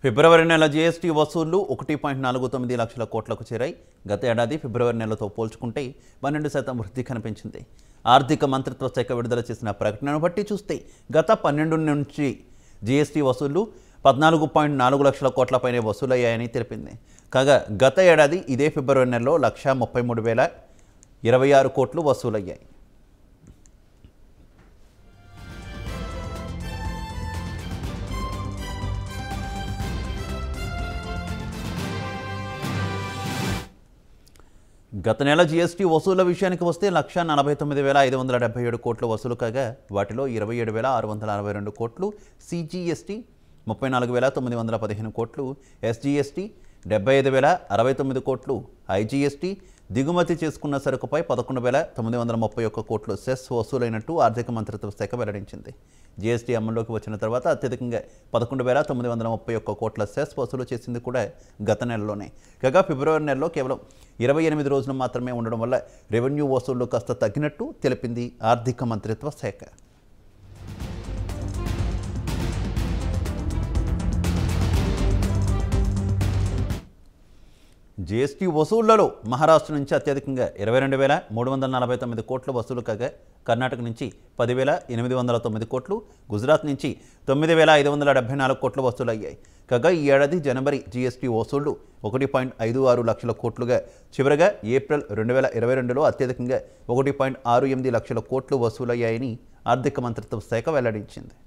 ఫిబ్రవరి నెల జీఎస్టీ వసూళ్లు ఒకటి పాయింట్ నాలుగు తొమ్మిది లక్షల కోట్లకు చేరాయి గత ఏడాది ఫిబ్రవరి నెలతో పోల్చుకుంటే పన్నెండు శాతం వృద్ధి కనిపించింది ఆర్థిక మంత్రిత్వ శాఖ విడుదల చేసిన ప్రకటనను బట్టి చూస్తే గత పన్నెండు నుంచి జీఎస్టీ వసూళ్లు పద్నాలుగు పాయింట్ నాలుగు లక్షల కోట్లపైనే వసూలయ్యాయని తెలిపింది కాగా గత ఏడాది ఇదే ఫిబ్రవరి నెలలో లక్ష ముప్పై మూడు వేల ఇరవై ఆరు కోట్లు వసూలయ్యాయి గత నెల జీఎస్టీ వసూళ్ల విషయానికి వస్తే లక్ష నలభై తొమ్మిది వేల ఐదు వందల డెబ్బై ఏడు కోట్లు వసూలు కాగా వాటిలో ఇరవై ఏడు వేల ఆరు వందల అరవై రెండు కోట్లు సిజిఎస్టీ ముప్పై నాలుగు వేల తొమ్మిది వందల పదిహేను కోట్లు ఎస్జిఎస్టీ డెబ్బై ఐదు వేల అరవై తొమ్మిది కోట్లు ఐజిఎస్టీ దిగుమతి చేసుకున్న సరుకుపై పదకొండు వేల తొమ్మిది వందల ముప్పై ఒక్క కోట్లు సెస్ వసూలైనట్టు ఆర్థిక మంత్రిత్వ శాఖ వెల్లడించింది జీఎస్టీ అమల్లోకి వచ్చిన తర్వాత అత్యధికంగా పదకొండు వేల తొమ్మిది వందల ముప్పై ఒక్క కోట్ల సెస్ వసూలు చేసింది కూడా గత నెలలోనే కాగా ఫిబ్రవరి నెలలో కేవలం ఇరవై ఎనిమిది రోజులు మాత్రమే ఉండడం వల్ల రెవెన్యూ వసూళ్లు కాస్త తగ్గినట్టు తెలిపింది ఆర్థిక మంత్రిత్వ శాఖ జీఎస్టీ వసూళ్లలో మహారాష్ట్ర నుంచి అత్యధికంగా ఇరవై రెండు వేల మూడు వందల నలభై తొమ్మిది కోట్లు వసూలు కాగా కర్ణాటక నుంచి పదివేల ఎనిమిది వందల తొమ్మిది కోట్లు గుజరాత్ నుంచి తొమ్మిది వేల ఐదు వందల డెబ్బై నాలుగు కోట్లు వసూలయ్యాయి కాగా ఈ ఏడాది జనవరి జీఎస్టీ వసూళ్లు ఒకటి పాయింట్ ఐదు ఆరు లక్షల కోట్లుగా చివరగా ఏప్రిల్ రెండు వేల ఇరవై రెండులో అత్యధికంగా ఒకటి పాయింట్ ఆరు ఎనిమిది లక్షల కోట్లు వసూలయ్యాయని ఆర్థిక మంత్రిత్వ శాఖ వెల్లడించింది